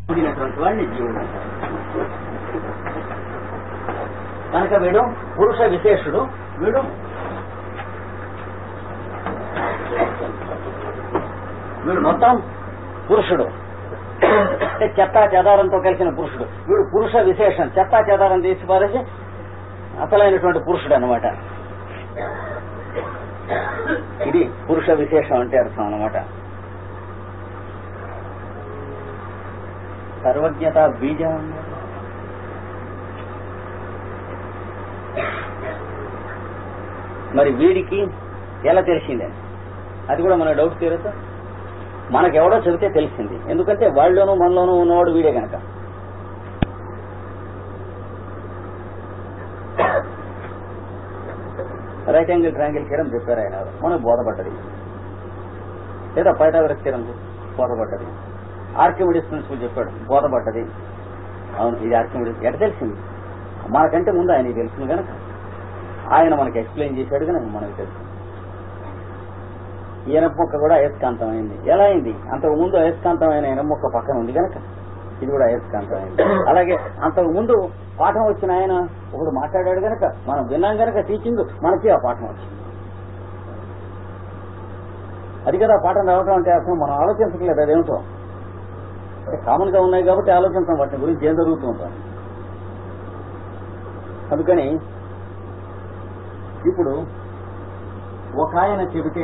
పొందినటువంటి వాడిని జీవుడు అంటారు కనుక వీడు పురుష విశేషుడు వీడు వీడు మొత్తం పురుషుడు అంటే చెత్తా చెదారంతో కలిసిన పురుషుడు వీడు పురుష విశేషం చెత్తా చెదారం తీసి పారేసి అసలైనటువంటి పురుషుడు అనమాట ఇది పురుష విశేషం అంటే అర్థం అనమాట సర్వజ్ఞత బీజం మరి వీడికి ఎలా తెలిసిందని అది కూడా మన డౌట్ తీరదు మనకెవడో చెబితే తెలిసింది ఎందుకంటే వాళ్ళలోనూ మనలోనూ ఉన్నవాడు వీడే కనుక రైట్ యాంగిల్ ట్రయాంగిల్ థీరం చెప్పారు ఆయన మనకు బోధపడ్డది లేదా పైథాగరస్ థీరం బోధపడ్డది ఆర్కిమిడిస్ ప్రిన్సిపల్ చెప్పాడు బోధపడ్డది అవును ఇది ఆర్కిమిడిస్ ఎట తెలిసింది మనకంటే ముందు ఆయనకి తెలిసింది కనుక ఆయన మనకి ఎక్స్ప్లెయిన్ చేశాడు కనుక మనకు తెలుసు ఈయన మొక్క కూడా అయస్కాంతం అయింది ఎలా అయింది అంతకు ముందు అయస్కాంతమైన ఈయన మొక్క పక్కన ఉంది కనుక ఇది కూడా అయస్కాంతం అయింది అలాగే అంతకు ముందు పాఠం వచ్చిన ఆయన ఒకడు మాట్లాడాడు కనుక మనం విన్నాం కనుక టీచింగ్ మనకి ఆ పాఠం వచ్చింది అది కదా ఆ పాఠం రావటం అంటే అర్థం మనం ఆలోచించట్లేదు అదేమిటో కామన్ గా ఉన్నాయి కాబట్టి ఆలోచించడం వాటి గురించి ఏం జరుగుతుంటాం అందుకని ఇప్పుడు ఒక ఆయన చెబితే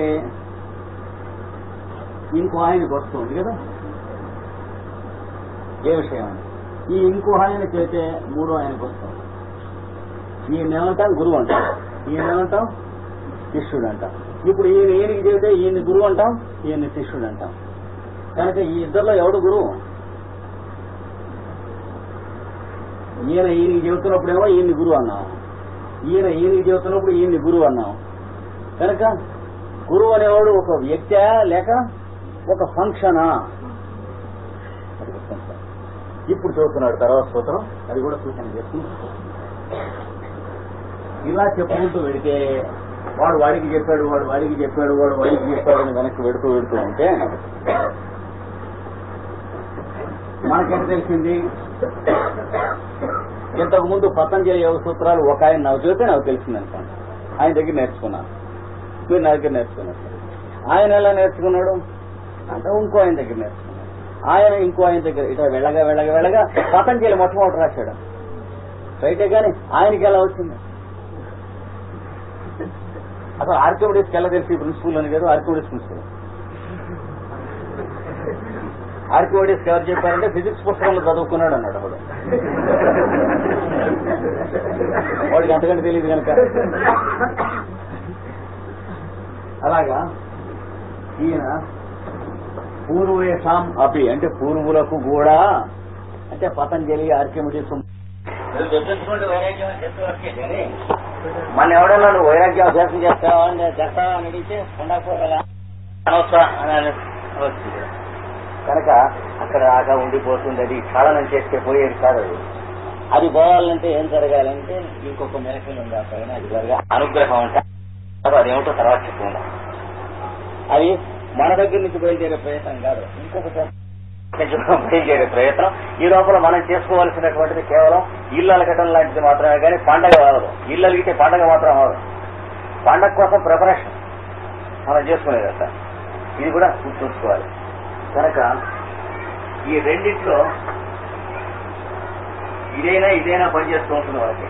ఇంకో ఆయనకు వస్తుంది కదా ఏ విషయం అని ఈ ఇంకో ఆయన చెబితే మూడో ఆయనకు వస్తుంది ఈయన ఏమంటాం గురువు అంటాం ఈయన ఏమంటాం శిష్యుడు అంటాం ఇప్పుడు ఈయన ఈయనకి చెబితే ఈయన గురువు అంటాం ఈయన శిష్యుడు అంటాం కనుక ఈ ఇద్దరిలో ఎవడు గురువు ఈయన ఈయనకి చెబుతున్నప్పుడేమో ఈయన్ని గురువు అన్నాం ఈయన ఈయనకి చెబుతున్నప్పుడు ఈయన్ని గురువు అన్నాం కనుక గురువు అనేవాడు ఒక వ్యక్తి లేక ఒక ఫంక్షనా అది గుర్తించాలి. ఇప్పుడు చదువుతున్నాడు తర్వాత సూత్రం అది కూడా సూచన చేస్తుంది ఇలా చెప్పుకుంటూ వెడితే వాడు వాడికి చెప్పాడు వాడు వాడికి చెప్పాడు వాడు వాడికి చెప్పాడు అని వెనక్కి వెడుతూ వెడుతూ ఉంటే మనకేం తెలిసింది ఇంతకు ముందు పతంజలి యోగ సూత్రాలు ఒక ఆయన నాకు చెబితే నాకు తెలిసింది అనుకోండి ఆయన దగ్గర నేర్చుకున్నాను మీరు నా దగ్గర నేర్చుకున్నారు ఆయన ఎలా నేర్చుకున్నాడు అంటే ఇంకో ఆయన దగ్గర నేర్చుకున్నాడు ఆయన ఇంకో ఆయన దగ్గర ఇట్లా వెళ్ళగా వెళ్ళగా వెళ్ళగా పతంజలి మొట్టమొదటి రాశాడు రైటే కానీ ఆయనకి ఎలా వచ్చింది అసలు ఆర్కిమిడిస్కి ఎలా తెలిసి ప్రిన్సిపల్ అని కదా ఆర్కిమిడిస్ ప్రిన్సిపల్ ఆర్కిమిడిస్కి ఎవరు చెప్పారంటే ఫిజిక్స్ పుస్తకంలో చదువుకున్నాడు అన్నాడు అప్పుడు వాడికి అంతకంటే తెలియదు కనుక అలాగా ఈయన పూర్వేషాం అపి అంటే పూర్వులకు కూడా అంటే పతంజలి ఆర్కిమిడిస్ మన ఎవడన్నా నువ్వు వైరాగ్య అభ్యాసం చేస్తావా అని చేస్తావా అని అడిగితే ఉండకపోతే అనవసర అని వచ్చింది కనుక అక్కడ ఆగా ఉండిపోతుంది అది క్షాళనం చేస్తే పోయేది కాదు అది అది పోవాలంటే ఏం జరగాలంటే ఇంకొక మెలకులు ఉంది ఆ పైన అది జరగా అనుగ్రహం అంటే అదేమిటో తర్వాత చెప్పుకుందాం అది మన దగ్గర నుంచి బయలుదేరే ప్రయత్నం కాదు ఇంకొక చోట నుంచి బయలుదేరే ప్రయత్నం ఈ లోపల మనం చేసుకోవాల్సినటువంటిది కేవలం ఇల్లు అలకటం లాంటిది మాత్రమే కానీ పండగ అవ్వదు ఇల్లు అలిగితే పండగ మాత్రం అవ్వదు పండగ కోసం ప్రిపరేషన్ మనం చేసుకునేది సార్ ఇది కూడా చూసుకోవాలి కనుక ఈ రెండింటిలో ఇదైనా ఇదైనా పని చేస్తూ ఉంటుంది వాళ్ళకి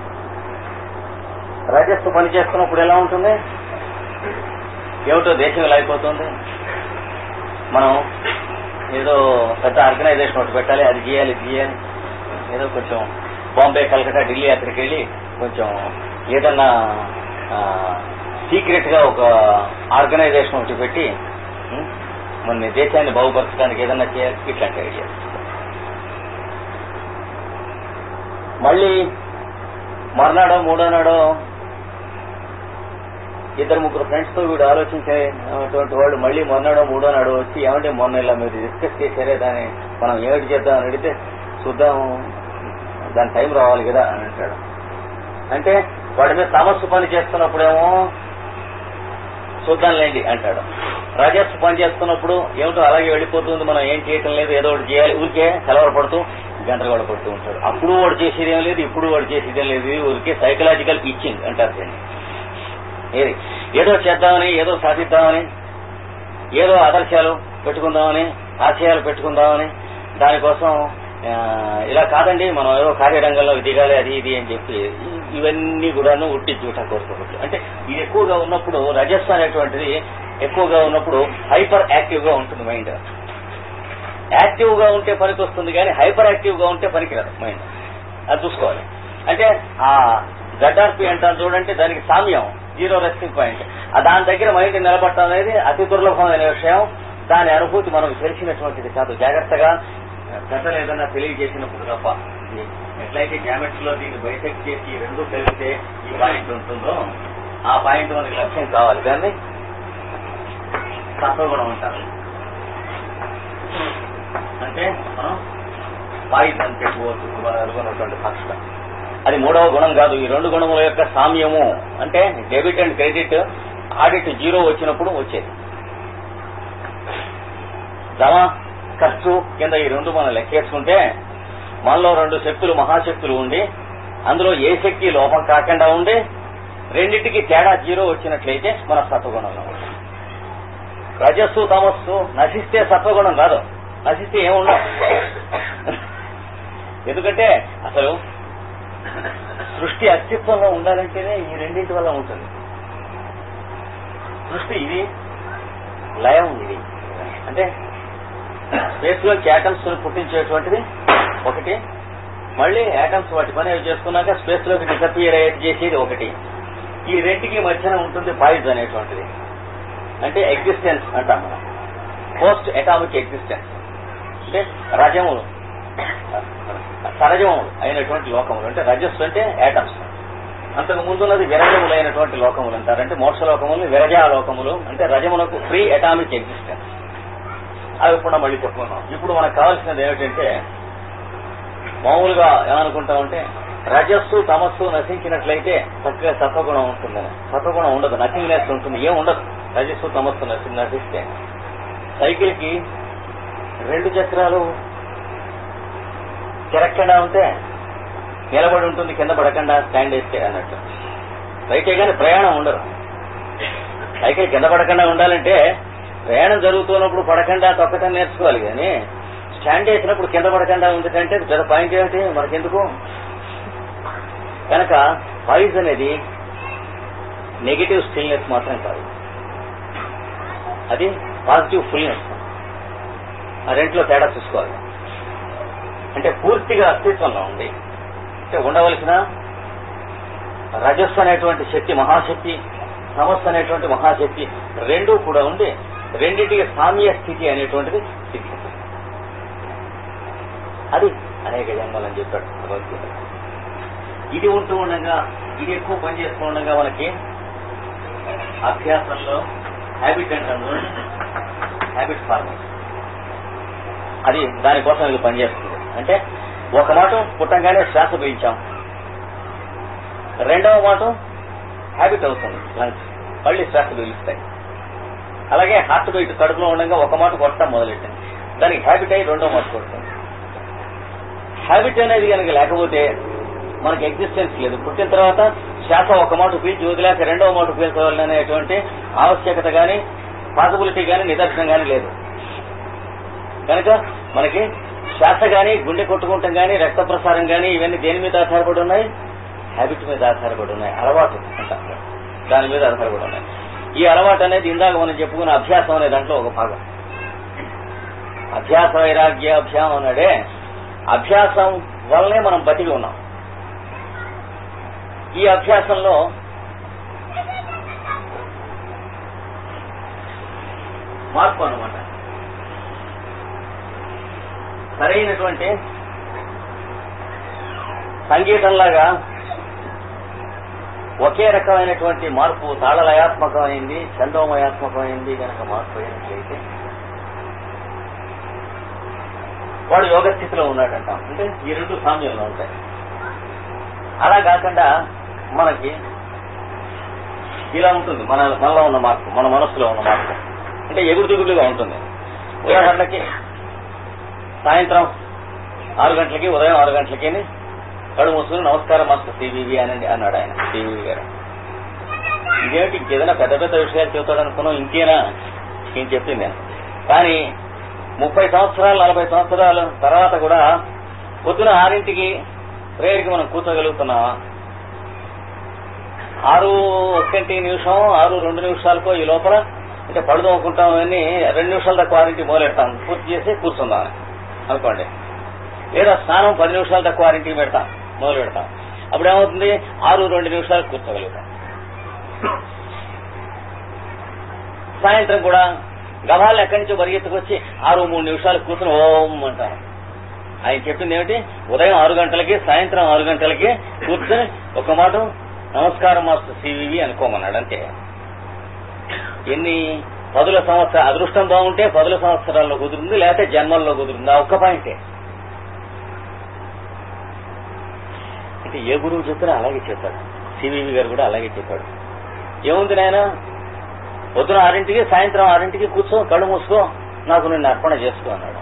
రజస్సు పని చేస్తున్నప్పుడు ఎలా ఉంటుంది ఏమిటో దేశం ఇలా అయిపోతుంది మనం ఏదో పెద్ద ఆర్గనైజేషన్ ఒకటి పెట్టాలి అది చేయాలి ఇది చేయాలి ఏదో కొంచెం బాంబే కలకటా ఢిల్లీ యాత్రకి వెళ్ళి కొంచెం ఏదన్నా సీక్రెట్ గా ఒక ఆర్గనైజేషన్ ఒకటి పెట్టి ఉం, మన దేశాన్ని బాగుపరచడానికి ఏదన్నా చేయాలి ఇట్లాంటి ఐడియా మళ్ళీ మర్నాడో మూడో నాడో ఇద్దరు ముగ్గురు ఫ్రెండ్స్ తో వీడు ఆలోచించేటువంటి వాళ్ళు మళ్ళీ మొన్నడో మూడో నాడు వచ్చి ఏమంటే మొన్న ఇలా మీరు డిస్కస్ చేశారే దాన్ని మనం ఏమిటి చేద్దాం అని అడిగితే చూద్దాం దాని టైం రావాలి కదా అని అంటాడు అంటే వాడి మీద సమస్య పని చేస్తున్నప్పుడేమో చూద్దాంలేండి అంటాడు రజస్ పని చేస్తున్నప్పుడు ఏమిటో అలాగే వెళ్ళిపోతుంది మనం ఏం చేయటం లేదు ఏదో ఒకటి చేయాలి ఊరికే కలవరపడుతూ గందరగోళ పడుతూ ఉంటాడు అప్పుడు వాడు చేసేది ఏం లేదు ఇప్పుడు వాడు చేసేది ఏం లేదు ఇది ఊరికే సైకలాజికల్ ఇచ్చింగ్ అంటారు దీన్ని ఏది ఏదో చేద్దామని ఏదో సాధిద్దామని ఏదో ఆదర్శాలు పెట్టుకుందామని ఆశయాలు పెట్టుకుందామని దానికోసం ఆ, ఇలా కాదండి మనం ఏదో కార్యరంగంలో దిగాలి అది ఇది అని చెప్పి ఇ- ఇవన్నీ కూడాను ఉట్టి చూట కోరుకోవచ్చు అంటే ఇది ఎక్కువగా ఉన్నప్పుడు రజస్సు అనేటువంటిది ఎక్కువగా ఉన్నప్పుడు హైపర్ యాక్టివ్ గా ఉంటుంది మైండ్ యాక్టివ్ గా ఉంటే పనికి వస్తుంది కానీ హైపర్ యాక్టివ్ గా ఉంటే పనికిరాదు మైండ్ అది చూసుకోవాలి అంటే ఆ జడ్ఆర్పి అంటారు చూడండి దానికి సామ్యం జీరో రెస్టింగ్ పాయింట్ ఆ దాని దగ్గర మైండ్ నిలబడటం అనేది అతి దుర్లభమైన విషయం దాని అనుభూతి మనకు తెలిసినటువంటిది కాదు జాగ్రత్తగా పెద్దలు ఏదైనా తెలియజేసినప్పుడు తప్ప ఇది ఎట్లయితే జామెట్రీ లో దీన్ని బైసెక్ట్ చేసి ఈ రెండు కలిగితే ఈ పాయింట్ ఉంటుందో ఆ పాయింట్ మనకి లక్ష్యం కావాలి దాన్ని సత్వగుణం అంటారు అంటే మనం పాయింట్ అని చెప్పుకోవచ్చు మనం అనుకున్నటువంటి పక్ష అది మూడవ గుణం కాదు ఈ రెండు గుణముల యొక్క సామ్యము అంటే debit and credit audit zero వచ్చినప్పుడు వచ్చేది జమ ఖర్చు కింద ఈ రెండు మనం లెక్కేసుకుంటే మనలో రెండు శక్తులు మహాశక్తులు ఉండి అందులో ఏ శక్తి లోపం కాకుండా ఉండి రెండింటికి తేడా జీరో వచ్చినట్లయితే మన సత్వగుణంలో ఉంటాం రజస్సు తమస్సు నశిస్తే సత్వగుణం కాదు నశిస్తే ఏముండవు ఎందుకంటే అసలు సృష్టి అస్తిత్వంలో ఉండాలంటేనే ఈ రెండింటి వల్ల ఉంటుంది సృష్టి ఇది లయం ఇది అంటే స్పేస్ లో యాటమ్స్ పుట్టించేటువంటిది ఒకటి మళ్ళీ యాటమ్స్ వాటి పని అవి చేసుకున్నాక స్పేస్ లోకి డిసపియర్ అయ్యేది చేసేది ఒకటి ఈ రెంటికి మధ్యన ఉంటుంది పాయిజ్ అనేటువంటిది అంటే ఎగ్జిస్టెన్స్ అంటాం మనం పోస్ట్ అటామిక్ ఎగ్జిస్టెన్స్ అంటే రజములు సరజములు అయినటువంటి లోకములు అంటే రజస్సు అంటే యాటమ్స్ అంతకు ముందున్నది విరజములు అయినటువంటి లోకములు అంటారు అంటే మోక్ష లోకములు విరజా లోకములు అంటే రజములకు ఫ్రీ అటామిక్ ఎగ్జిస్టెన్స్ అవి ఇప్పుడు మళ్ళీ చెప్పుకున్నాం ఇప్పుడు మనకు కావాల్సినది ఏమిటంటే మామూలుగా ఏమనుకుంటామంటే రజస్సు తమస్సు నశించినట్లయితే చక్కగా సత్వగుణం ఉంటుందని సత్వగుణం ఉండదు నథింగ్నెస్ ఉంటుంది ఏం ఉండదు రజస్సు తమస్సు నశి నశిస్తే సైకిల్ కి రెండు చక్రాలు తిరగకుండా ఉంటే నిలబడి ఉంటుంది కింద పడకుండా స్టాండ్ వేస్తే అన్నట్టు అయితే కానీ ప్రయాణం ఉండదు సైకిల్ కింద పడకుండా ఉండాలంటే ప్రయాణం జరుగుతున్నప్పుడు పడకుండా తొక్కటం నేర్చుకోవాలి కానీ స్టాండ్ వేసినప్పుడు కింద పడకుండా ఉందంటే పెద్ద పాయింట్ ఏమిటి మనకెందుకు కనుక పాయిజ్ అనేది నెగిటివ్ స్టిల్నెస్ మాత్రం కాదు అది పాజిటివ్ ఫుల్నెస్ ఆ రెంట్లో తేడా చూసుకోవాలి అంటే పూర్తిగా అస్తిత్వంలో ఉంది అంటే ఉండవలసిన రజస్సు అనేటువంటి శక్తి మహాశక్తి సమస్య అనేటువంటి మహాశక్తి రెండూ కూడా ఉండి రెండింటికి సామ్య స్థితి అనేటువంటిది సిద్ధిస్తుంది అది అనేక జన్మలని చెప్పాడు భగవద్గీత ఇది ఉంటూ ఉండగా ఇది ఎక్కువ పని చేస్తూ ఉండగా మనకి అభ్యాసంలో హ్యాబిట్ అంటాం హ్యాబిట్ ఫార్మింగ్ అది దానికోసం ఇది పనిచేస్తుంది అంటే ఒక మాట పుట్టంగానే శ్వాస పీల్చాం రెండవ మాట హ్యాబిట్ అవుతుంది లంగ్స్ మళ్ళీ శ్వాస పీలుస్తాయి అలాగే హార్ట్ బీట్ కడుపులో ఉండగా ఒక మాట కొట్టడం మొదలెట్టింది దానికి హ్యాబిట్ అయ్యి రెండో మాట కొడుతుంది హ్యాబిట్ అనేది కనుక లేకపోతే మనకి ఎగ్జిస్టెన్స్ లేదు పుట్టిన తర్వాత శ్వాస ఒక మాట పీల్చి వదిలేక రెండవ మాట పీల్చవాలనేటువంటి ఆవశ్యకత గాని పాసిబిలిటీ గాని నిదర్శనం గాని లేదు కనుక మనకి శ్వాస గాని గుండె కొట్టుకుంటాం గాని రక్త ప్రసారం గాని ఇవన్నీ దేని మీద ఆధారపడి ఉన్నాయి హ్యాబిట్ మీద ఆధారపడి ఉన్నాయి అలవాటు అంటాం దాని మీద ఆధారపడి ఉన్నాయి ఈ అలవాటు అనేది ఇందాక మనం చెప్పుకున్న అభ్యాసం అనే దాంట్లో ఒక భాగం అభ్యాస వైరాగ్య అభ్యాసం అన్నాడే అభ్యాసం వల్లనే మనం బతికి ఉన్నాం ఈ అభ్యాసంలో మార్పు అన్నమాట సరైనటువంటి సంగీతంలాగా ఒకే రకమైనటువంటి మార్పు తాళలయాత్మకమైంది చందోమయాత్మకమైంది కనుక మార్పు అయినట్లయితే వాడు యోగ స్థితిలో ఉన్నాడంటాం అంటే ఈ రెండు సామ్యంలో ఉంటాయి అలా కాకుండా మనకి ఇలా ఉంటుంది మన మనలో ఉన్న మార్పు మన మనస్సులో ఉన్న మార్పు అంటే ఎగుడు దిగుడుగా ఉంటుంది ఉదాహరణకి సాయంత్రం ఆరు గంటలకి ఉదయం ఆరు గంటలకి కడు మూసుకుని నమస్కారం మాస్టర్ సివివి అనండి అన్నాడు ఆయన సివివి గారు ఇదేమిటి ఇంకేదైనా పెద్ద పెద్ద విషయాలు చెబుతాడు అనుకున్నాం ఇంకేనా ఏం చెప్పింది నేను కానీ ముప్పై సంవత్సరాలు నలభై సంవత్సరాల తర్వాత కూడా పొద్దున ఆరింటికి ప్రేయర్కి మనం కూర్చోగలుగుతున్నామా ఆరు ఒకటి నిమిషం ఆరు రెండు నిమిషాలకో ఈ లోపల అంటే పళ్ళు తోముకుంటాం అని రెండు నిమిషాల దాకా ఆరింటికి మొదలెడతాం పూర్తి చేసి కూర్చుందాం అనుకోండి లేదా స్నానం పది నిమిషాల తక్కువ ఆరింటికి పెడతాం మొదలు పెడతాం అప్పుడు ఏమవుతుంది ఆరు రెండు నిమిషాలు కూర్చోగలుగుతాం సాయంత్రం కూడా గభాలు ఎక్కడి నుంచో పరిగెత్తుకొచ్చి ఆరు మూడు నిమిషాలు కూర్చుని ఓం అంటారు ఆయన చెప్పింది ఏమిటి ఉదయం ఆరు గంటలకి సాయంత్రం ఆరు గంటలకి కూర్చొని ఒక మాట నమస్కారం మాస్టర్ సివివి అనుకోమన్నాడు అంతే ఎన్ని పదుల సంవత్సరాలు అదృష్టం బాగుంటే పదుల సంవత్సరాల్లో కుదురుంది లేకపోతే జన్మల్లో కుదురుంది ఆ ఒక్క పాయింటే అంటే ఏ గురువు చెప్పినా అలాగే చెప్పాడు సివివి గారు కూడా అలాగే చెప్పాడు ఏముంది నాయన పొద్దున ఆరింటికి సాయంత్రం ఆరింటికి కూర్చో కళ్ళు మూసుకో నాకు నిన్ను అర్పణ చేసుకో అన్నాడు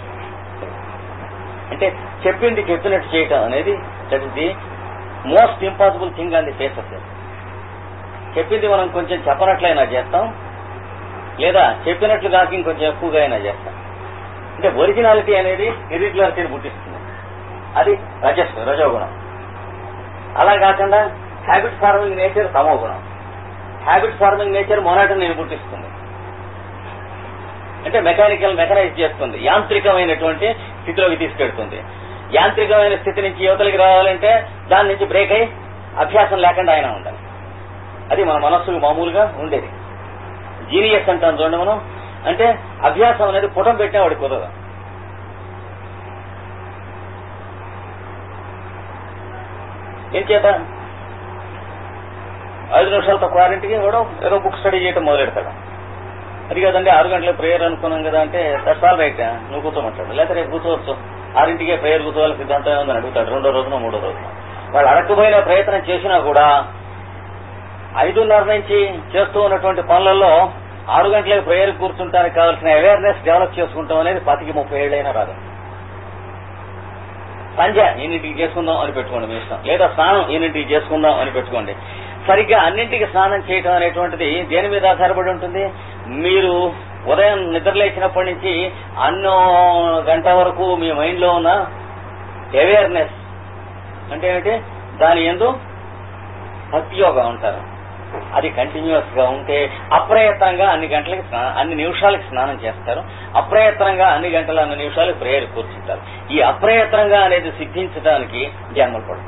అంటే చెప్పింది చెప్పినట్టు చేయటం అనేది that is the most impossible thing on the face of చెప్పింది మనం కొంచెం చెప్పనట్లయినా చేస్తాం లేదా చెప్పినట్లు కాక ఇంకొంచెం ఎక్కువగా అయినా చేస్తాం అంటే ఒరిజినాలిటీ అనేది ఇరిగ్యులారిటీని పుట్టిస్తుంది అది రజస్ రజోగుణం అలా కాకుండా హ్యాబిట్ ఫార్మింగ్ నేచర్ తమో గుణం హ్యాబిట్ ఫార్మింగ్ నేచర్ మొనాటనీని పుట్టిస్తుంది అంటే మెకానికల్ మెకనైజ్ చేస్తుంది యాంత్రికమైనటువంటి స్థితిలోకి తీసుకెడుతుంది యాంత్రికమైన స్థితి నుంచి యువతలకి రావాలంటే దాని నుంచి బ్రేక్ అయి అభ్యాసం లేకుండా ఆయన ఉండాలి అది మన మనస్సుకు మామూలుగా ఉండేది జీనియస్ అంటాం చూడండి మనం అంటే అభ్యాసం అనేది పుటం పెట్టినా వాడి కుదరదు ఏం చేత ఐదు నిమిషాల తక్కువ ఆరింటికి కూడా ఏదో బుక్ స్టడీ చేయటం మొదలెడతాడు అది కదండి ఆరు గంటల ప్రేయర్ అనుకున్నాం కదా అంటే దట్స్ ఆల్ రైట్ నువ్వు కూర్చోమంటాడు లేకపోతే రేపు కూర్చోవచ్చు ఆరింటికే ప్రేయర్ కూర్చోవాలి సిద్ధాంతం ఏముందని అడుగుతాడు రెండో రోజున మూడో రోజున వాళ్ళు అడగకపోయిన ప్రయత్నం చేసినా కూడా ఐదున్నర నుంచి చేస్తూ ఉన్నటువంటి పనులలో ఆరు గంటలకు ప్రేయర్ కూర్చుంటానికి కావాల్సిన అవేర్నెస్ డెవలప్ చేసుకుంటాం అనేది పతికి ముప్పై ఏళ్ళైనా రాదు సంధ్య ఎన్నింటికి చేసుకుందాం అని పెట్టుకోండి మీ ఇష్టం లేదా స్నానం ఎన్నింటికి చేసుకుందాం అని పెట్టుకోండి సరిగ్గా అన్నింటికి స్నానం చేయటం అనేటువంటిది దేని మీద ఆధారపడి ఉంటుంది మీరు ఉదయం నిద్రలేచినప్పటి నుంచి అన్నో గంట వరకు మీ మైండ్ లో ఉన్న అవేర్నెస్ అంటే ఏంటి దాని ఎందు భక్తియోగా ఉంటారు అది కంటిన్యూస్ గా ఉంటే అప్రయత్నంగా అన్ని గంటలకి స్నా- అన్ని నిమిషాలకి స్నానం చేస్తారు అప్రయత్నంగా అన్ని గంటల అన్ని నిమిషాలు ప్రేయర్ కూర్చుంటారు ఈ అప్రయత్నంగా అనేది సిద్ధించడానికి జన్మలు పడుతుంది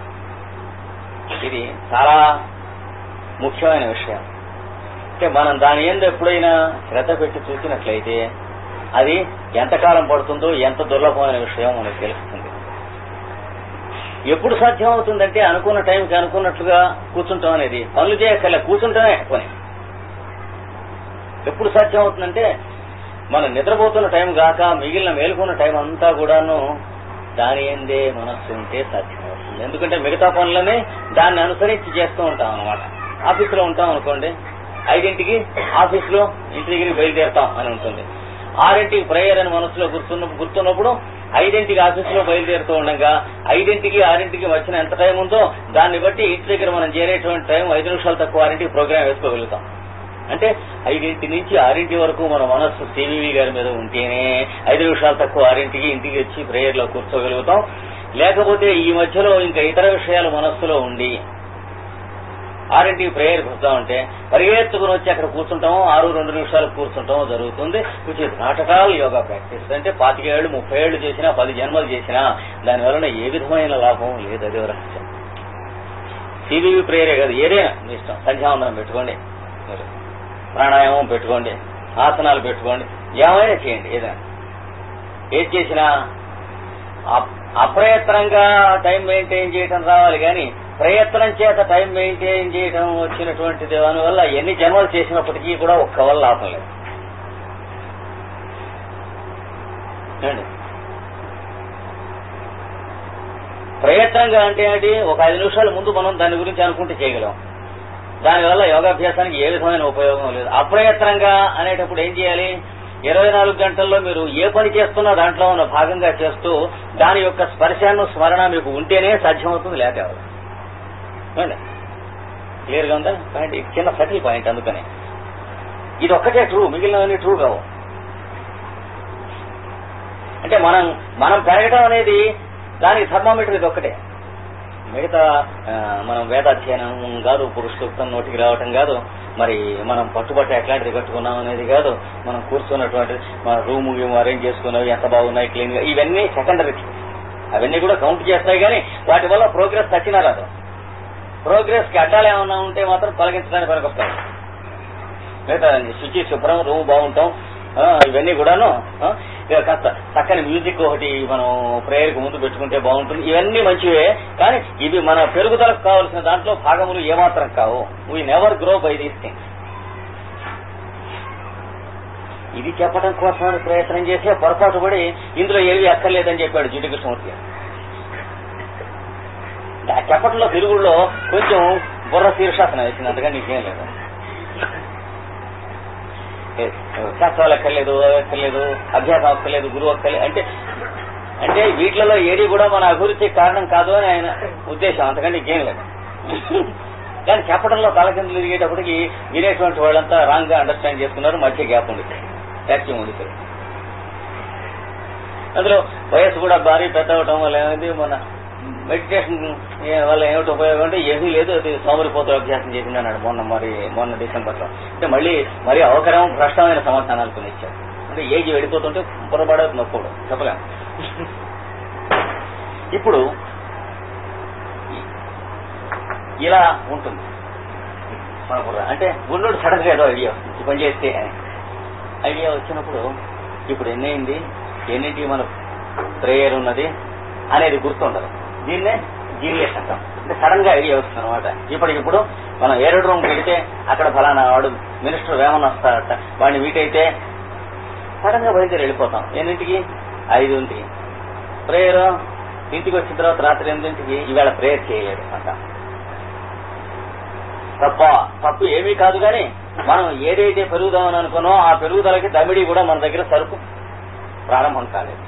ఇది చాలా ముఖ్యమైన విషయం అంటే మనం దాని ఎందు ఎప్పుడైనా శ్రద్ధ పెట్టి చూసినట్లయితే అది ఎంతకాలం పడుతుందో ఎంత దుర్లభమైన విషయం మనకు తెలుస్తుంది ఎప్పుడు సాధ్యం అవుతుందంటే అనుకున్న టైంకి అనుకున్నట్లుగా కూర్చుంటాం అనేది పనులు చేయక్కర్లే కూర్చుంటమే పని ఎప్పుడు సాధ్యం అవుతుందంటే మనం నిద్రపోతున్న టైం కాక మిగిలిన మేలుకున్న టైం అంతా కూడాను దాని ఎందే మనస్సు ఉంటే సాధ్యం అవుతుంది ఎందుకంటే మిగతా పనులని దాన్ని అనుసరించి చేస్తూ ఉంటాం అనమాట ఆఫీసులో ఉంటాం అనుకోండి ఐదింటికి ఆఫీసులో ఇంటి దగ్గరికి బయలుదేరుతాం అని ఉంటుంది ఆరింటికి ప్రేయర్ అని మనసులో గుర్తున్న గుర్తున్నప్పుడు ఐదింటికి ఆఫీసులో బయలుదేరుతూ ఉండగా ఐదింటికి ఆరింటికి వచ్చిన ఎంత టైం ఉందో దాన్ని బట్టి ఇంటి దగ్గర మనం చేరేటువంటి టైం ఐదు నిమిషాలు తక్కువ ఆరింటికి ప్రోగ్రామ్ వేసుకోగలుగుతాం అంటే ఐదింటి నుంచి ఆరింటి వరకు మన మనస్సు సివివి గారి మీద ఉంటేనే ఐదు నిమిషాలు తక్కువ ఆరింటికి ఇంటికి వచ్చి ప్రేయర్ లో కూర్చోగలుగుతాం లేకపోతే ఈ మధ్యలో ఇంకా ఇతర విషయాలు మనస్సులో ఉండి ఆరింటికి ప్రేయర్ వస్తామంటే పరిగెత్తుకుని వచ్చి అక్కడ కూర్చుంటాము ఆరు రెండు నిమిషాలు కూర్చుంటాము జరుగుతుంది which is not at all yoga practice అంటే పాతిక ఏళ్ళు ముప్పై ఏళ్ళు చేసినా పది జన్మలు చేసినా దాని వలన ఏ విధమైన లాభం లేదు అదే రహస్యం సివివి ప్రేయరే కాదు ఏదైనా మీ ఇష్టం సంధ్యావందనం పెట్టుకోండి మీరు ప్రాణాయామం పెట్టుకోండి ఆసనాలు పెట్టుకోండి ఏమైనా చేయండి ఏదైనా ఏది చేసినా అప్- అప్రయత్నంగా టైం మెయింటైన్ చేయటం రావాలి కానీ ప్రయత్నం చేత టైం మెయింటైన్ చేయడం వచ్చినటువంటి దానివల్ల ఎన్ని జన్మలు చేసినప్పటికీ కూడా ఒక్క వల్ల లాభం లేదు ఏమండి? ప్రయత్నంగా అంటే ఏంటి ఒక ఐదు నిమిషాల ముందు మనం దాని గురించి అనుకుంటే చేయగలం దానివల్ల యోగాభ్యాసానికి ఏ విధమైన ఉపయోగం లేదు అప్రయత్నంగా అనేటప్పుడు ఏం చేయాలి ఇరవై నాలుగు గంటల్లో మీరు ఏ పని చేస్తున్నా దాంట్లో ఉన్న భాగంగా చేస్తూ దాని యొక్క స్పర్శాన్ని స్మరణ మీకు ఉంటేనే సాధ్యమవుతుంది లేక అవ్వదు. ఏమండి? క్లియర్ గా ఉందా పాయింట్ ఇది చిన్న సటిల్ పాయింట్ అందుకనే ఇది ఒక్కటే ట్రూ మిగిలినవన్నీ ట్రూ కావు అంటే మనం మనం పెరగడం అనేది దానికి థర్మామీటర్ ఇది ఒక్కటే మిగతా ఆ, మనం వేదాధ్యయనం కాదు పురుషోక్తం నోటికి రావటం కాదు మరి మనం పట్టుబట్ట ఎట్లాంటిది కట్టుకున్నాం అనేది కాదు మనం కూర్చున్నటువంటి మన రూమ్ అరేంజ్ చేసుకున్నవి ఎంత బాగున్నాయి క్లీన్ గా ఇవన్నీ సెకండరీ అవన్నీ కూడా కౌంట్ చేస్తాయి కానీ వాటి వల్ల ప్రోగ్రెస్ తచ్చినా రాదు ప్రోగ్రెస్ కి అడ్డాలు ఏమన్నా ఉంటే మాత్రం తొలగించడానికి పనికొస్తాయి మిగతా శుచి శుభ్రం రూమ్ బాగుంటాం ఆ, ఇవన్నీ కూడాను ఆ, ఇక కాస్త చక్కని మ్యూజిక్ ఒకటి మనం ప్రేయర్ కు ముందు పెట్టుకుంటే బాగుంటుంది ఇవన్నీ మంచివే కానీ ఇవి మన పెరుగుదలకు కావాల్సిన దాంట్లో భాగములు ఏమాత్రం కావు we never grow by these things ఇది చెప్పడం కోసం ప్రయత్నం చేసే పొరపాటు పడి ఇందులో ఏవి అక్కర్లేదని చెప్పాడు జిడ్డు కృష్ణమూర్తి గారు. ఆ చెప్పటంలో తెలుగులో కొంచెం బుర్ర శీర్షాసనం వేసింది అందుకని నీకేం లేదు ఏ, శాస్త్రాలు అక్కర్లేదు అవి అక్కర్లేదు అభ్యాసం అక్కర్లేదు గురువు అక్కర్లేదు అంటే అంటే వీటిలలో ఏది కూడా మన అభివృద్ధికి కారణం కాదు అని ఆయన ఉద్దేశం అంతకంటే ఇంకేం లేదు కానీ చెప్పడంలో తలకిందులు తిరిగేటప్పటికి వినేటువంటి వాళ్ళంతా రాంగ్ గా అండర్స్టాండ్ చేసుకున్నారు మధ్య గ్యాప్ ఉంది వ్యాక్యూమ్ ఉంది ఇక్కడ. అందులో వయస్సు కూడా భారీ పెద్ద అవటం వల్ల ఏమైంది మన మెడిటేషన్ వల్ల ఏమిటి ఉపయోగం అంటే ఏమీ లేదు అది సోమరిపోతు అభ్యాసం చేసింది అన్నాడు మొన్న మరి మొన్న డిసెంబర్ లో అంటే మళ్ళీ మరి అవకరం భ్రష్టమైన సమాధానాలు కొన్ని ఇచ్చాడు అంటే ఏజ్ వెళ్ళిపోతుంటే పొరపాటు నొప్పుడు చెప్పలేము ఇప్పుడు ఇలా ఉంటుంది మన బుర్ర అంటే గుండెడు సడన్ గా ఏదో ఐడియా వస్తుంది ఈ పని చేస్తే అని ఐడియా వచ్చినప్పుడు ఇప్పుడు ఎన్నైంది ఎన్నింటి మన ప్రేయర్ ఉన్నది అనేది గుర్తుండదు దీన్నే జీనియస్ అంటాం అంటే సడన్ గా ఐడియా వస్తుంది అనమాట ఇప్పటికిప్పుడు మనం ఏరడు రూమ్ పెడితే అక్కడ ఫలానా వాడు మినిస్టర్ వేమన్ వస్తాడట వాడిని మీట్ అయితే సడన్ గా బయలుదేరి వెళ్ళిపోతాం ఎన్నింటికి ఐదింటికి ప్రేయర్ ఇంటికి వచ్చిన తర్వాత రాత్రి ఎనిమిదింటికి ఈవేళ ప్రేయర్ చేయలేడు అంట తప్ప తప్పు ఏమీ కాదు కానీ మనం ఏదైతే పెరుగుదామని అనుకున్నో ఆ పెరుగుదలకి దమిడి కూడా మన దగ్గర సరుకు ప్రారంభం కాలేదు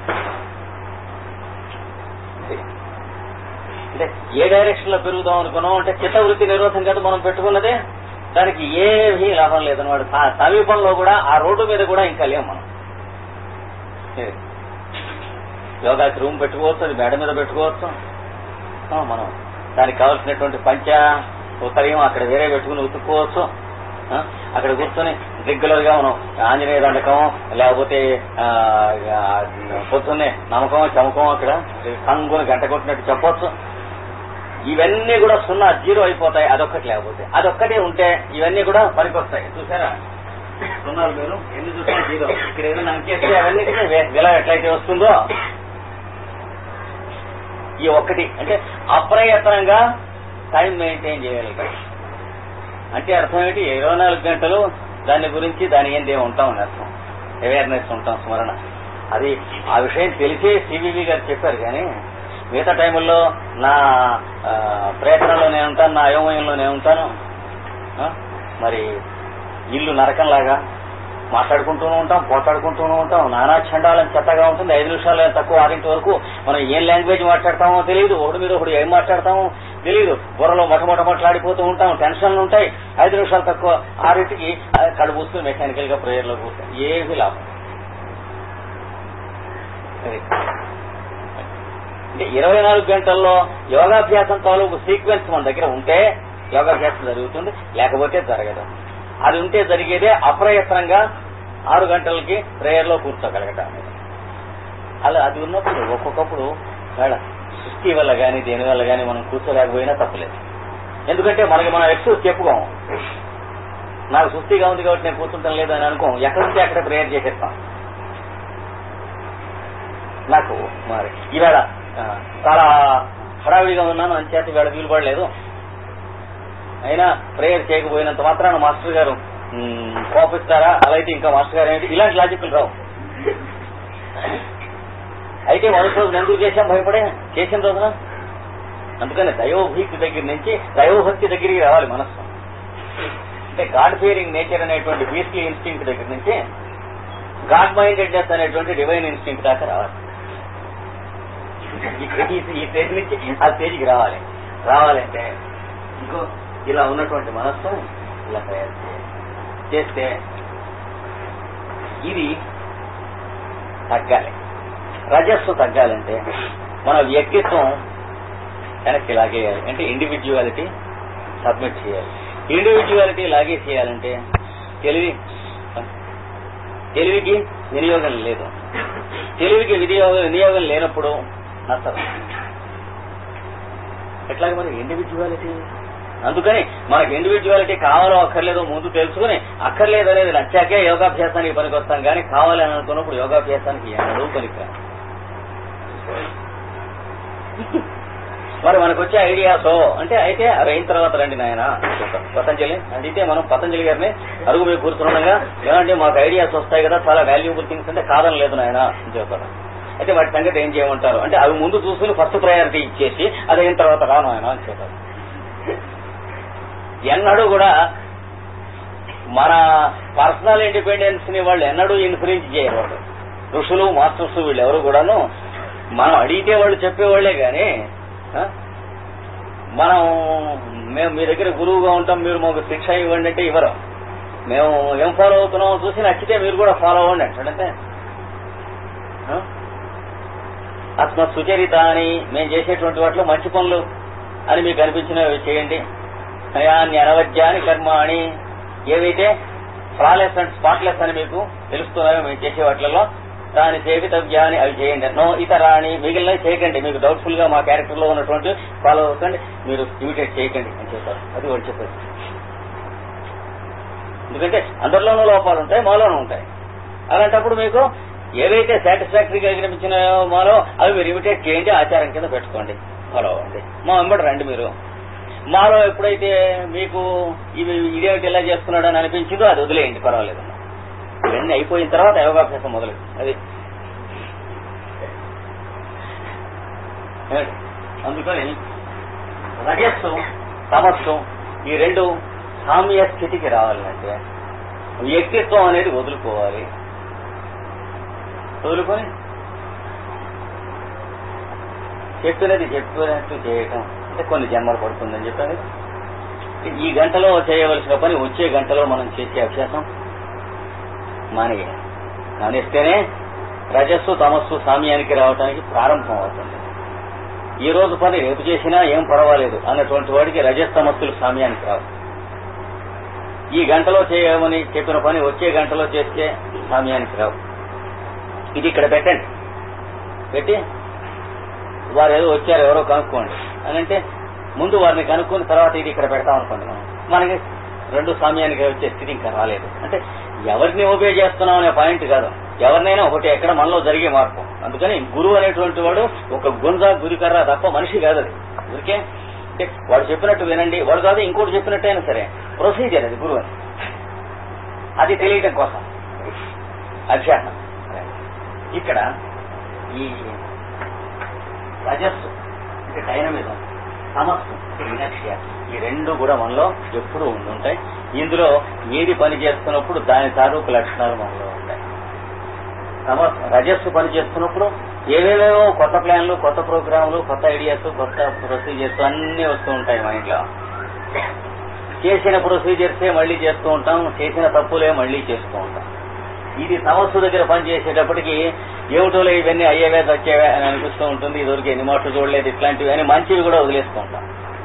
అంటే ఏ డైరెక్షన్ లో పెరుగుదాం అనుకున్నాం అంటే చిత్తవృత్తి నిరోధం కదా మనం పెట్టుకున్నదే దానికి ఏమీ లాభం లేదన్నమాట సా- సమీపంలో కూడా ఆ రోడ్డు మీద కూడా ఇంకా లేం మనం ఇది. యోగాకి రూమ్ పెట్టుకోవచ్చు అది మేడ మీద పెట్టుకోవచ్చు ఆ, మనం దానికి కావాల్సినటువంటి పంచ ఉత్తరీయం అక్కడ వేరే పెట్టుకుని ఉతుక్కోవచ్చు ఆ, అక్కడ కూర్చొని రెగ్యులర్ గా మనం ఆంజనేయ దండకం లేకపోతే ఆ, ఆ, పొద్దున్నే నమ్మకం చమకం అక్కడ కంగుని గంట కొట్టినట్టు చెప్పొచ్చు ఇవన్నీ కూడా సున్నా జీరో అయిపోతాయి అదొక్కటి లేకపోతే అదొక్కటే ఉంటే ఇవన్నీ కూడా పనికొస్తాయి చూసారా సున్నాలు మీరు ఎన్ని చూసినా జీరో ఇక్కడ ఏదైనా అంకేస్తే అవన్నిటికీ వే- విల ఎట్లయితే వస్తుందో ఈ ఒక్కటి అంటే అప్రయత్నంగా టైం మెయింటైన్ చేయగలుగుతాం అంటే అర్థం ఏంటి ఇరవై నాలుగు గంటలు దాని గురించి దాని ఏంది ఉంటాం అని అర్థం అవేర్నెస్ ఉంటాం స్మరణ అది ఆ విషయం తెలిసే సివివి గారు చెప్పారు కానీ మిగతా టైముల్లో నా ఆ, ప్రయత్నంలో నేను ఉంటాను నా అయోమయంలో నేను ఉంటాను ఆ, మరి ఇల్లు నరకంలాగా మాట్లాడుకుంటూనే ఉంటాం పోట్లాడుకుంటూనే ఉంటాం నానా చండాలం చెత్తగా ఉంటుంది ఐదు నిమిషాలు తక్కువ ఆరింటి వరకు మనం ఏం లాంగ్వేజ్ మాట్లాడతామో తెలియదు ఒకటి మీద ఒకటి ఏం మాట్లాడతామో తెలియదు బుర్రలో మొట్టమొదట మాట్లాడిపోతూ ఉంటాం టెన్షన్లు ఉంటాయి ఐదు నిమిషాలు తక్కువ ఆరింటికి ఆ, కళ్ళు పూస్తూ మెకానికల్ గా ప్రేయర్ లో కూర్చో ఏమీ లాభం అది. అంటే ఇరవై నాలుగు గంటల్లో యోగాభ్యాసం తాలూకు సీక్వెన్స్ మన దగ్గర ఉంటే యోగాభ్యాసం జరుగుతుంది లేకపోతే జరగదు అది ఉంటే జరిగేదే అప్రయత్నంగా ఆరు గంటలకి ప్రేయర్ లో కూర్చోగలగటం అలా అది ఉన్నప్పుడు ఒక్కొక్కప్పుడు వేళ సృష్టి వల్ల గానీ దేని వల్ల గానీ మనం కూర్చోలేకపోయినా తప్పలేదు ఎందుకంటే మనకి మనం ఎక్స్క్యూజ్ చెప్పుకోము నాకు సుస్థిగా ఉంది కాబట్టి నేను కూర్చుంటాం లేదు అని అనుకోం ఎక్కడి నుంచి అక్కడ ప్రేయర్ చేసేస్తాం నాకు మరి ఈవేళ ఆ, చాలా హడావిడిగా ఉన్నాను అంచేత ఈవేళ వీలు పడలేదు అయినా ప్రేయర్ చేయకపోయినంత మాత్రాన మాస్టర్ గారు మ్, కోపిస్తారా అలా అయితే ఇంకా మాస్టర్ గారు ఏంటి ఇలాంటి లాజిక్లు రావు అయితే మొదటి రోజు ఎందుకు చేశాం భయపడే చేసిన రోజున అందుకని దైవభీతి దగ్గర నుంచి దైవభక్తి దగ్గరికి రావాలి మనస్సు అంటే గాడ్ ఫియరింగ్ నేచర్ అనేటువంటి బీస్లీ ఇన్స్టింక్ట్ దగ్గర నుంచి గాడ్ మైండెడ్నెస్ అనేటువంటి డివైన్ ఇన్స్టింక్ట్ దాకా రావాలి ఈ- ఈ- ఈ స్టేజ్ నుంచి ఆ స్టేజ్కి రావాలి రావాలంటే ఇంకో ఇలా ఉన్నటువంటి మనస్సు ఇలా తయారు చేయాలి చేస్తే ఇది తగ్గాలి రజస్సు తగ్గాలంటే మన వ్యక్తిత్వం వెనక్కి లాగేయాలి అంటే ఇండివిజువాలిటీ సబ్మిట్ చేయాలి ఇండివిజువాలిటీ లాగే చేయాలంటే తెలివి తెలివికి వినియోగం లేదు తెలివికి వినియోగం వినియోగం లేనప్పుడు నచ్చదు ఎట్లాగ మరి ఇండివిజువాలిటీ అందుకని మనకి ఇండివిజువాలిటీ కావాలో అక్కర్లేదో ముందు తెలుసుకుని అక్కర్లేదు అనేది నచ్చాకే యోగాభ్యాసానికి పనికొస్తాం కానీ కావాలని అనుకున్నప్పుడు యోగాభ్యాసానికి ఎన్నడూ పనికిరాదు మరి మనకు వచ్చే ఐడియాస్ అంటే అయితే అవి అయిన తర్వాత రండి నాయన చెప్తాం పతంజలి అయితే మనం పతంజలి గారిని అరుగు మీద కూర్చుండగా ఏమంటే మాకు ఐడియాస్ వస్తాయి కదా చాలా వాల్యుబుల్ థింగ్స్ అంటే కాదని లేదు నాయన అని చెప్తారు అయితే వాటి సంగతి ఏం చేయమంటారు అంటే అవి ముందు చూసుకుని ఫస్ట్ ప్రయారిటీ ఇచ్చేసి అది అయిన తర్వాత రాను ఆయన అని చెప్తారు ఎన్నడూ కూడా మన పర్సనల్ ఇండిపెండెన్స్ ని వాళ్ళు ఎన్నడూ ఇన్ఫ్లుయెన్స్ చేయరు వాళ్ళు ఋషులు మాస్టర్స్ వీళ్ళు ఎవరు కూడాను మనం అడిగితే వాళ్ళు చెప్పేవాళ్లే గాని ఆ, మనం మేము మీ దగ్గర గురువుగా ఉంటాం మీరు మాకు శిక్ష ఇవ్వండి అంటే ఇవ్వరు మేము ఏం ఫాలో అవుతున్నామో చూసి నచ్చితే మీరు కూడా ఫాలో అవ్వండి అంటాడంటే ఆ? ఆత్మ సుచరిత అని మేము చేసేటువంటి వాటిలో మంచి పనులు అని మీకు అనిపించినవి చేయండి నయాన్ని అనవద్యాని కర్మ అని ఏవైతే ఫ్లాలెస్ అండ్ స్పాట్లెస్ అని మీకు తెలుస్తున్నాయో మేము చేసే వాటిలలో దాని సేవితవ్యాన్ని అవి చేయండి నో ఇతరాని మిగిలినవి చేయకండి మీకు డౌట్ఫుల్ గా మా క్యారెక్టర్ లో ఉన్నటువంటి ఫాలో అవ్వకండి మీరు ఇమిటేట్ చేయకండి అని చెప్పారు అది వాడు చెప్పారు ఎందుకంటే అందరిలోనూ లోపాలు ఉంటాయి మాలోనూ ఉంటాయి అలాంటప్పుడు మీకు ఏవైతే సాటిస్ఫాక్టరీగా కనిపించినాయో మాలో అవి మీరు ఇమిటేట్ చేయండి ఆచారం కింద పెట్టుకోండి ఫాలో అవ్వండి మా వెంబడి రండి మీరు మాలో ఎప్పుడైతే మీకు ఇవి ఇదేమిటి ఇలా చేస్తున్నాడు అని అనిపించిందో అది వదిలేయండి పర్వాలేదు ఇవన్నీ అయిపోయిన తర్వాత యోగాభ్యాసం మొదలు అది ఏమిటి? అందుకని రజస్సు తమస్సు ఈ రెండు సామ్య స్థితికి రావాలంటే వ్యక్తిత్వం అనేది వదులుకోవాలి వదులుకొని చెప్పినది చెప్పినట్టు చేయటం అంటే కొన్ని జన్మలు పడుతుందని చెప్పాను కదా. ఈ గంటలో చేయవలసిన పని వచ్చే గంటలో మనం చేసే అభ్యాసం మానేయ మానేస్తేనే రజస్సు తమస్సు సామ్యానికి రావడానికి ప్రారంభం అవుతుంది ఈ రోజు పని రేపు చేసినా ఏం పర్వాలేదు అన్నటువంటి వాడికి రజస్తమస్సులు సామ్యానికి రావు ఈ గంటలో చేయమని చెప్పిన పని వచ్చే గంటలో చేస్తే సామ్యానికి రావు ఇది ఇక్కడ పెట్టండి పెట్టి వారు ఏదో వచ్చారు ఎవరో కనుక్కోండి అని అంటే ముందు వారిని కనుక్కుని తర్వాత ఇది ఇక్కడ పెడతాం అనుకోండి మనం మనకి రెండు సమయానికి వచ్చే స్థితి ఇంకా రాలేదు అంటే ఎవరిని ఓబే చేస్తున్నాం అనే పాయింట్ కాదు ఎవరినైనా ఒకటి ఎక్కడ మనలో జరిగే మార్పు అందుకని గురువు అనేటువంటి వాడు ఒక గుంజ గురికర్ర తప్ప మనిషి కాదు అది ఊరికే అంటే వాడు చెప్పినట్టు వినండి వాడు కాదు ఇంకోటి చెప్పినట్టయినా సరే ప్రొసీజర్ అది గురువు అని అది తెలియటం కోసం అధ్యాత్మం ఇక్కడ ఈ రజస్సు అంటే డైనమిజం సమస్సు ఇనర్షియా ఈ రెండు కూడా మనలో ఎప్పుడూ ఉండుంటాయి ఇందులో ఏది పని చేస్తున్నప్పుడు దాని తాలూకు లక్షణాలు మనలో ఉంటాయి సమస్ రజస్సు పని చేస్తున్నప్పుడు ఏవేవేవో కొత్త ప్లాన్లు కొత్త ప్రోగ్రాంలు కొత్త ఐడియాస్ కొత్త ప్రొసీజర్స్ అన్ని వస్తూ ఉంటాయి మైండ్లో చేసిన ప్రొసీజర్సే మళ్ళీ చేస్తూ ఉంటాం చేసిన తప్పులే మళ్ళీ చేస్తూ ఉంటాం ఇది సమస్య దగ్గర పని చేసేటప్పటికి ఏమిటోలే ఇవన్నీ అయ్యేవే వచ్చేవే అని అనిపిస్తూ ఉంటుంది ఇదివరకు ఎన్ని మాటలు చూడలేదు ఇట్లాంటివి అని మంచివి కూడా వదిలేస్తూ ఉంటాం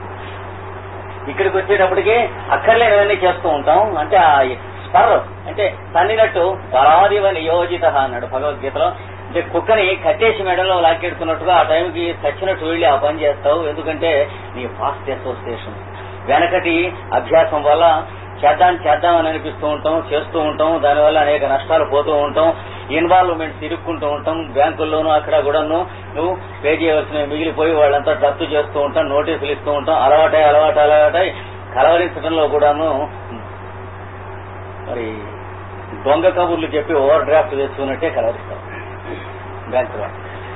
ఇక్కడికి వచ్చేటప్పటికి అక్కర్లేనివన్నీ చేస్తూ ఉంటాం అంటే ఆ స్పర్ అంటే తన్నినట్టు బలాదివ నియోజిత అన్నాడు భగవద్గీతలో అంటే కుక్కని కట్టేసి మెడలో లాక్కెడుతున్నట్టుగా ఆ టైంకి చచ్చినట్టు వెళ్ళి ఆ పని చేస్తావు ఎందుకంటే నీ ఫాస్ట్ అసోసియేషన్ వెనకటి అభ్యాసం వల్ల చేద్దాం చేద్దాం అని అనిపిస్తూ ఉంటాం చేస్తూ ఉంటాం దానివల్ల అనేక నష్టాలు పోతూ ఉంటాం ఇన్వాల్వ్మెంట్ తిరుక్కుంటూ ఉంటాం బ్యాంకుల్లోనూ అక్కడ కూడాను నువ్వు పే చేయవలసినవి మిగిలిపోయి వాళ్ళంతా జప్తు చేస్తూ ఉంటాం నోటీసులు ఇస్తూ ఉంటాం అలవాటై అలవాటు అలవాటై కలవరించడంలో కూడాను మరి దొంగ కబుర్లు చెప్పి ఓవర్ డ్రాఫ్ట్ తెచ్చుకున్నట్టే కలవరిస్తాం బ్యాంకులో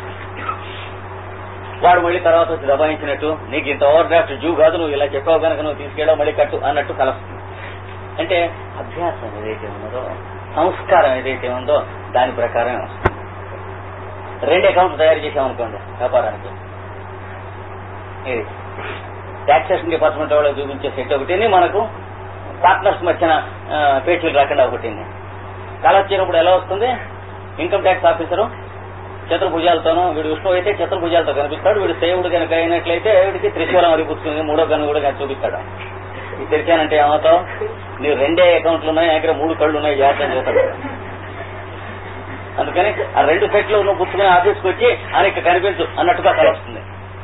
వాడు మళ్ళీ తర్వాత వచ్చి దబాయించినట్టు నీకు ఇంత ఓవర్ డ్రాఫ్ట్ జూ కాదు నువ్వు ఇలా చెప్పావు కనుక నువ్వు తీసుకెళ్ళావు మళ్ళీ కట్టు అన్నట్టు కలుస్తుంది అంటే అభ్యాసం ఏదైతే ఉన్నదో సంస్కారం ఏదైతే ఉందో దాని ప్రకారమే వస్తుంది రెండు అకౌంట్లు తయారు చేసామనుకోండి వ్యాపారానికి ఇది టాక్సేషన్ డిపార్ట్మెంట్ వాళ్ళకి చూపించే సెట్ ఒకటిని మనకు పార్ట్నర్స్ మధ్యన ఆ, పేచీలు రాకుండా ఒకటిని కళ వచ్చినప్పుడు ఎలా వస్తుంది ఇన్కమ్ ట్యాక్స్ ఆఫీసరు చతుర్భుజాలతోనూ వీడు విష్ణు అయితే చతుర్భుజాలతో కనిపిస్తాడు వీడు సేవుడు కనుక అయినట్లయితే వీడికి త్రిశూలం అది పుచ్చుకుంది మూడో కన్ను కూడా కనుక చూపిస్తాడు ఇది తెరిచానంటే ఏమవుతావు నీవు రెండే అకౌంట్లు ఉన్నాయి దగ్గర మూడు కళ్ళు ఉన్నాయి జాగ్రత్త అని చెప్తాడు అందుకని ఆ రెండు సెట్లు నువ్వు పుచ్చుకుని ఆఫీస్కి వచ్చి ఆయనకి కనిపించు అన్నట్టుగా కళ వస్తుంది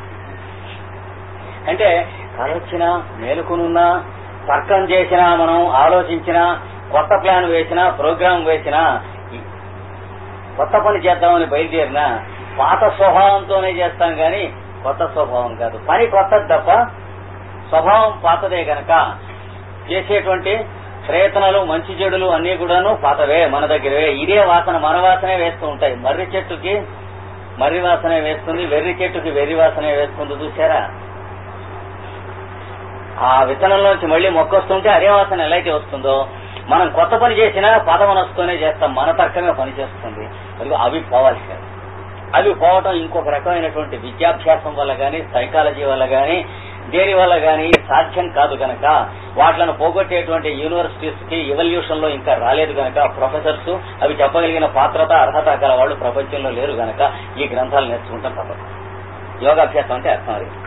అంటే కళ వచ్చినా మేలుకునున్నా తర్కం చేసినా మనం ఆలోచించినా కొత్త ప్లాన్ వేసినా ప్రోగ్రాం వేసినా ఈ కొత్త పని చేద్దామని బయలుదేరినా పాత స్వభావంతోనే చేస్తాం కానీ కొత్త స్వభావం కాదు పని కొత్తది తప్ప స్వభావం పాతదే గనక చేసేటువంటి ప్రయత్నాలు మంచి చెడులు అన్ని కూడాను పాతవే మన దగ్గరవే ఇదే వాసన మన వాసనే వేస్తూ ఉంటాయి మర్రి చెట్టుకి మర్రి వాసనే వేస్తుంది వెర్రి చెట్టుకి వెర్రి వాసనే వేస్తుంది చూసారా ఆ విత్తనంలోంచి మళ్ళీ మొక్క వస్తుంటే అదే వాసన ఎలా అయితే వస్తుందో మనం కొత్త పని చేసినా పాత మనసుతోనే చేస్తాం మన తర్కమే పని చేస్తుంది అదిగో అవి పోవాలి సార్ అవి పోవటం ఇంకొక రకమైనటువంటి విద్యాభ్యాసం వల్ల గాని సైకాలజీ వల్ల గాని దేని వల్ల గాని సాధ్యం కాదు గనక వాటిలను పోగొట్టేటువంటి యూనివర్సిటీస్ కి ఎవల్యూషన్ లో ఇంకా రాలేదు గనక ప్రొఫెసర్స్ అవి చెప్పగలిగిన పాత్రత అర్హత గల వాళ్ళు ప్రపంచంలో లేరు గనక ఈ గ్రంథాలు నేర్చుకుంటాం తప్పదు యోగాభ్యాసం అంటే అర్థం అది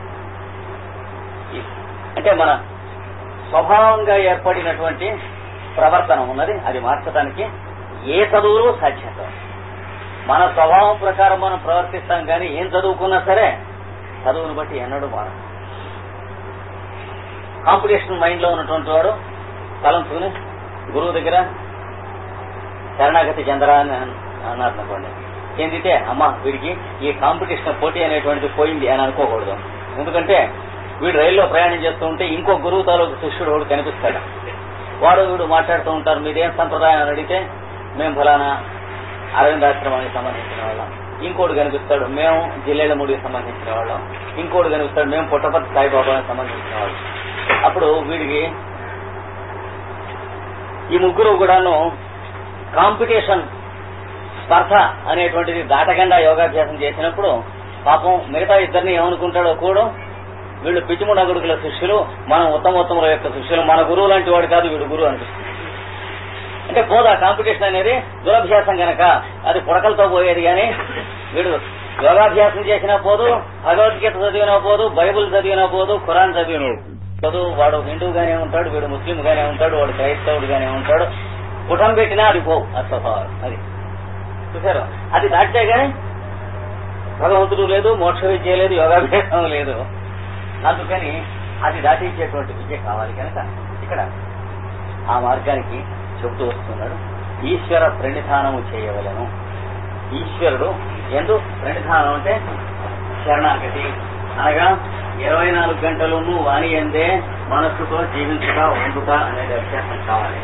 ఈ- అంటే మన స్వభావంగా ఏర్పడినటువంటి ప్రవర్తన ఉన్నది అది మార్చడానికి ఏ చదువులు సాధ్యత మన స్వభావం ప్రకారం మనం ప్రవర్తిస్తాం కానీ ఏం చదువుకున్నా సరే చదువును బట్టి ఎన్నడూ మారం కాంపిటీషన్ మైండ్ లో ఉన్నటువంటి వాడు తలంచుకుని గురువు దగ్గర శరణాగతి చెందరా అని అన్- అన్నారు అనుకోండి చెందితే అమ్మా వీడికి ఈ కాంపిటీషన్ పోటీ అనేటువంటిది పోయింది అని అనుకోకూడదు ఎందుకంటే వీడు రైల్లో ప్రయాణం చేస్తూ ఉంటే ఇంకో గురువు తాలూకు శిష్యుడు ఒకడు కనిపిస్తాడు వాడు వీడు మాట్లాడుతూ ఉంటారు మీదేం సంప్రదాయం అని అడిగితే మేము ఫలానా అరవిందాశ్రమానికి సంబంధించిన వాళ్ళం ఇంకోటి కనిపిస్తాడు మేము జిల్లేలమూడికి సంబంధించిన వాళ్ళం ఇంకోటి కనిపిస్తాడు మేము పుట్టపర్తి సాయిబాబాకి సంబంధించిన వాళ్ళం అప్పుడు వీడికి ఈ ముగ్గురు కూడాను కాంపిటీషన్ స్పర్శ అనేటువంటిది దాటకుండా యోగాభ్యాసం చేసినప్పుడు పాపం మిగతా ఇద్దరిని ఏమనుకుంటాడో కూడా వీళ్ళు పిచ్చిముడగుడుకుల శిష్యులు మనం ఉత్తమోత్తముల యొక్క శిష్యులు మన గురువు లాంటి వాడు కాదు వీడు గురువు అనిపిస్తుంది అంటే పోదా కాంపిటీషన్ అనేది దురభ్యాసం గనక అది పుడకలతో పోయేది కానీ వీడు యోగాభ్యాసం చేసినా పోదు భగవద్గీత చదివినా పోదు బైబుల్ చదివినా పోదు ఖురాన్ చదివిన చదువు వాడు హిందువుగానే ఉంటాడు వీడు ముస్లిం గానే ఉంటాడు వాడు క్రైస్తవుడుగానే ఉంటాడు పుటం పెట్టినా అది పోవు అది స్వభావం అది చూసారు అది దాటితే గానీ భగవంతుడు లేదు మోక్ష విద్య లేదు యోగాభ్యాసం లేదు అందుకని అది దాటించేటువంటి విద్య కావాలి కనుక ఇక్కడ ఆ మార్గానికి చెబుతూ వస్తున్నాడు ఈశ్వర ప్రణిధానము చేయవలను ఈశ్వరుడు ఎందు ప్రణిధానం అంటే శరణాగతి అనగా ఇరవై నాలుగు గంటలును వాణి ఎందే మనస్సుతో జీవించుట ఉండుట అనేది అభ్యాసం కావాలి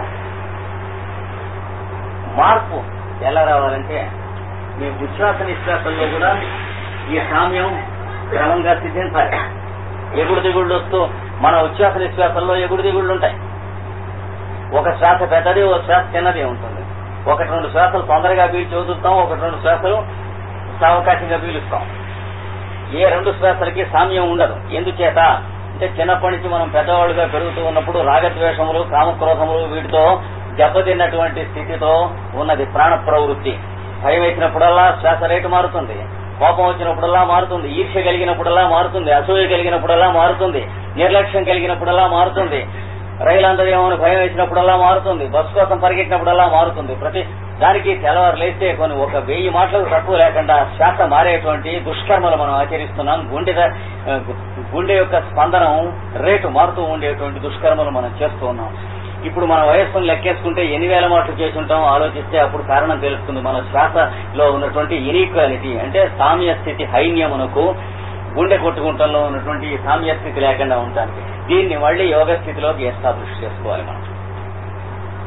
మార్పు ఎలా రావాలంటే మీ ఉచ్ఛ్వాస నిశ్వాసంలో కూడా ఈ సామ్యం క్రమంగా సిద్ధించాలి ఎగుడు దిగుళ్ళు వస్తూ మన ఉచ్ఛ్వాస నిశ్వాసంలో ఎగుడు దిగుళ్ళు ఉంటాయి ఒక శ్వాస పెద్దది ఒక శ్వాస చిన్నది ఉంటుంది ఒకటి రెండు శ్వాసలు తొందరగా పీల్చి వదులుతాం ఒకటి రెండు శ్వాసలు సావకాశంగా పీలుస్తాం ఏ రెండు శ్వాసలకి సామ్యం ఉండదు ఎందుచేత అంటే చిన్నప్పటి నుంచి మనం పెద్దవాళ్ళుగా పెరుగుతూ ఉన్నప్పుడు రాగద్వేషములు కామక్రోధములు వీటితో దెబ్బతిన్నటువంటి స్థితితో ఉన్నది ప్రాణ ప్రవృత్తి భయం వేసినప్పుడల్లా శ్వాస రేటు మారుతుంది కోపం వచ్చినప్పుడల్లా మారుతుంది ఈర్ష్య కలిగినప్పుడల్లా మారుతుంది అసూయ కలిగినప్పుడల్లా మారుతుంది నిర్లక్ష్యం కలిగినప్పుడల్లా మారుతుంది రైలు అందదేమని భయం వేసినప్పుడల్లా మారుతుంది బస్సు కోసం పరిగెట్టినప్పుడల్లా మారుతుంది ప్రతి దానికి తెల్లవారు లేస్తే కొన్ని ఒక వెయ్యి మాటలకు తక్కువ లేకుండా శ్వాస మారేటువంటి దుష్కర్మలు మనం ఆచరిస్తున్నాం గుండె ద- గుండె యొక్క స్పందనం రేటు మారుతూ ఉండేటువంటి దుష్కర్మలు మనం చేస్తూ ఉన్నాం ఇప్పుడు మన వయస్సును లెక్కేసుకుంటే ఎన్ని వేల మాటలు చేసి ఉంటాం ఆలోచిస్తే అప్పుడు కారణం తెలుస్తుంది మన శ్వాసలో ఉన్నటువంటి ఇనీక్వాలిటీ అంటే సామ్య స్థితి హైన్యమునకు గుండె కొట్టుకుంటంలో ఉన్నటువంటి ఈ సామ్య స్థితి లేకుండా ఉండటానికి దీన్ని మళ్ళీ యోగ స్థితిలోకి ఎస్టాబ్లిష్ చేసుకోవాలి మనం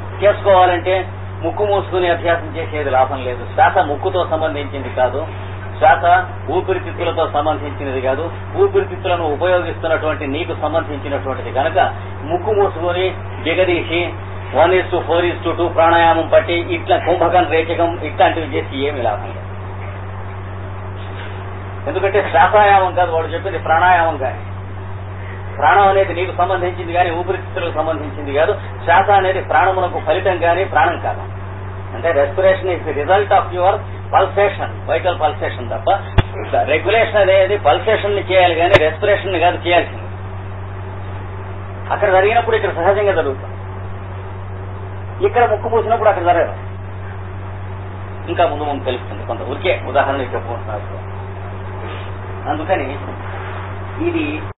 చేసుకోవాలంటే ముక్కు మూసుకుని అభ్యాసం చేసేది లాభం లేదు శ్వాస ముక్కుతో సంబంధించింది కాదు శ్వాస ఊపిరితిత్తులతో సంబంధించినది కాదు ఊపిరితిత్తులను ఉపయోగిస్తున్నటువంటి నీకు సంబంధించినటువంటిది కనుక ముక్కు మూసుకొని దిగదీసి one is to four is to two ప్రాణాయామం పట్టి ఇట్లా కుంభకం రేచకం ఇట్లాంటివి చేసి ఏమి లాభం లేదు ఎందుకంటే శ్వాసాయామం కాదు వాడు చెప్పింది ప్రాణాయామం కానీ ప్రాణం అనేది నీకు సంబంధించింది కానీ ఊపిరితిత్తులకు సంబంధించింది కాదు శ్వాస అనేది ప్రాణమునకు ఫలితం కానీ ప్రాణం కాదు అంటే respiration is the result of your pulsation vital pulsation తప్ప రెగ్యులేషన్ అనేది పల్సేషన్ ని చేయాలి కానీ రెస్పిరేషన్ ని కాదు చేయాల్సింది అక్కడ జరిగినప్పుడు ఇక్కడ సహజంగా జరుగుతుంది ఇక్కడ ముక్కు పూసినప్పుడు అక్కడ జరగదు ఇంకా ముందు ముందు తెలుస్తుంది కొంత ఊరికే ఉదాహరణ చెప్పుకుంటున్నారు అందుకని ఇది